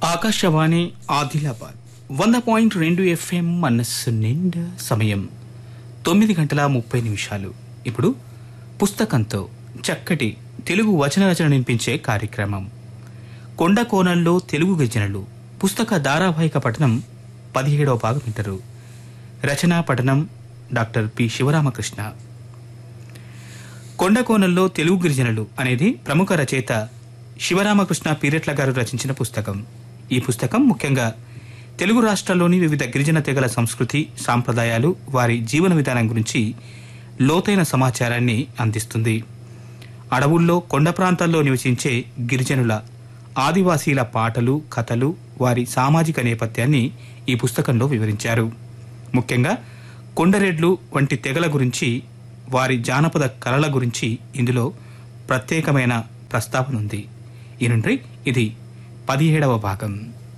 ఆకాశవాణి ఆదిలాబాద్ వంద పాయింట్ రెండు ఎఫ్ఎం మనస్సు నిండా సమయం తొమ్మిది గంటల ముప్పై నిమిషాలు ఇప్పుడు పుస్తకంతో చక్కటి తెలుగు వచన రచన వినిపించే కార్యక్రమం కొండ కోణంలో తెలుగు గిరిజనులు పుస్తక ధారావాహిక పఠనం పదిహేడవ భాగం వింటారు రచనా పఠనం డాక్టర్ పి శివరామకృష్ణ కొండకోణంలో తెలుగు గిరిజనులు అనేది ప్రముఖ రచయిత శివరామకృష్ణ పీరెట్ల గారు రచించిన పుస్తకం ఈ పుస్తకం ముఖ్యంగా తెలుగు రాష్ట్రాల్లోని వివిధ గిరిజన తెగల సంస్కృతి సాంప్రదాయాలు వారి జీవన విధానం గురించి లోతైన సమాచారాన్ని అందిస్తుంది అడవుల్లో కొండ ప్రాంతాల్లో నివసించే గిరిజనుల ఆదివాసీల పాటలు కథలు వారి సామాజిక నేపథ్యాన్ని ఈ పుస్తకంలో వివరించారు ముఖ్యంగా కొండరెడ్లు వంటి తెగల గురించి వారి జానపద కళల గురించి ఇందులో ప్రత్యేకమైన ప్రస్తావన ఉంది ఈ నుండి ఇది పదిహేడవ భాగం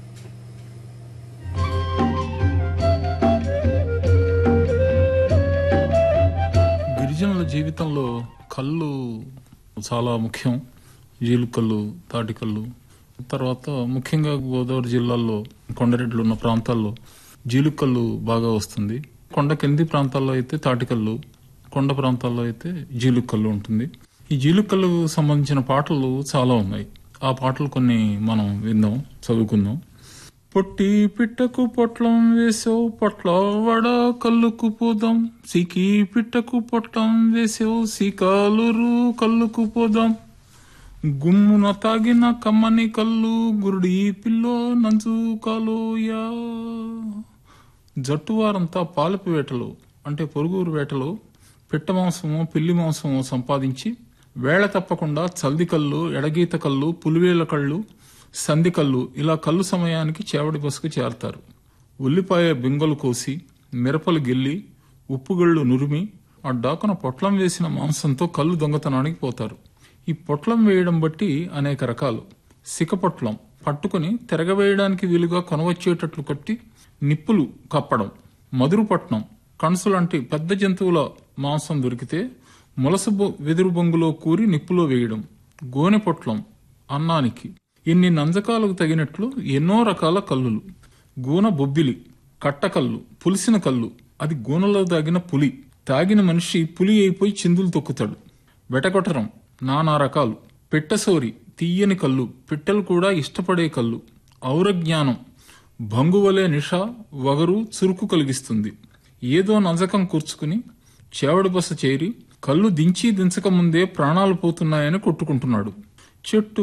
గిరిజనుల జీవితంలో కళ్ళు చాలా ముఖ్యం జీలుకల్లు తాటికల్లు తర్వాత ముఖ్యంగా గోదావరి జిల్లాల్లో కొండరెడ్లు ఉన్న ప్రాంతాల్లో జీలుకల్లు బాగా వస్తుంది కొండ కింది ప్రాంతాల్లో అయితే తాటికల్లు కొండ ప్రాంతాల్లో అయితే జీలుకల్లు ఉంటుంది ఈ జీలుకల్లు సంబంధించిన పాటలు చాలా ఉన్నాయి ఆ పాటలు కొన్ని మనం విందాం చదువుకుందాం పొట్టి పిట్టకు పొట్లం వేసావు పొట్ల వడ కల్లుకు పోదాం సికి పిట్టకు పొట్లం వేసావు సికాలురు కల్లుకు పోదాం గుమ్మున తాగిన కమ్మని కల్లు గురుడి పిల్లో నంచు కాలోయా జట్టువారంతా పాలపు వేటలు అంటే పొరుగురు వేటలు పిట్ట మాంసము పిల్లి మాంసము సంపాదించి వేళ తప్పకుండా చల్ది కళ్ళు ఎడగీత కళ్ళు పులివేల కళ్ళు సంధి కళ్ళు ఇలా కళ్ళు సమయానికి చేవడి బస్సుకు చేరతారు ఉల్లిపాయ బింగలు కోసి మిరపలు గిల్లి ఉప్పుగళ్ళు నురిమి ఆ డాకున పొట్లం వేసిన మాంసంతో కళ్ళు దొంగతనానికి పోతారు ఈ పొట్లం వేయడం బట్టి అనేక రకాలు సికపొట్లం పట్టుకుని తిరగవేయడానికి వీలుగా కొనవచ్చేటట్లు కట్టి నిప్పులు కప్పడం మధురపట్నం కణసు లాంటి పెద్ద జంతువుల మాంసం దొరికితే ములస బొ- వెదురు బొంగులో కూరి నిప్పులో వేయడం గోనె పొట్లం అన్నానికి ఇన్ని నంజకాలకు తగినట్లు ఎన్నో రకాల కల్లులు గూన బొబ్బిలి కట్టకల్లు పులిసిన కల్లు అది గూనలో దాగిన పులి తాగిన మనిషి పులి అయిపోయి చిందులు తొక్కుతాడు వెటకొటరం నానా రకాలు పిట్టసోరి తీయని కళ్ళు పిట్టలు కూడా ఇష్టపడే కళ్ళు ఔరజ్ఞానం భంగువలే నిష వగరు చురుకు కలిగిస్తుంది ఏదో నజకం కూర్చుకుని చేవడి బస చేరి కళ్ళు దించి దించక ముందే ప్రాణాలు పోతున్నాయని కొట్టుకుంటున్నాడు చెట్టు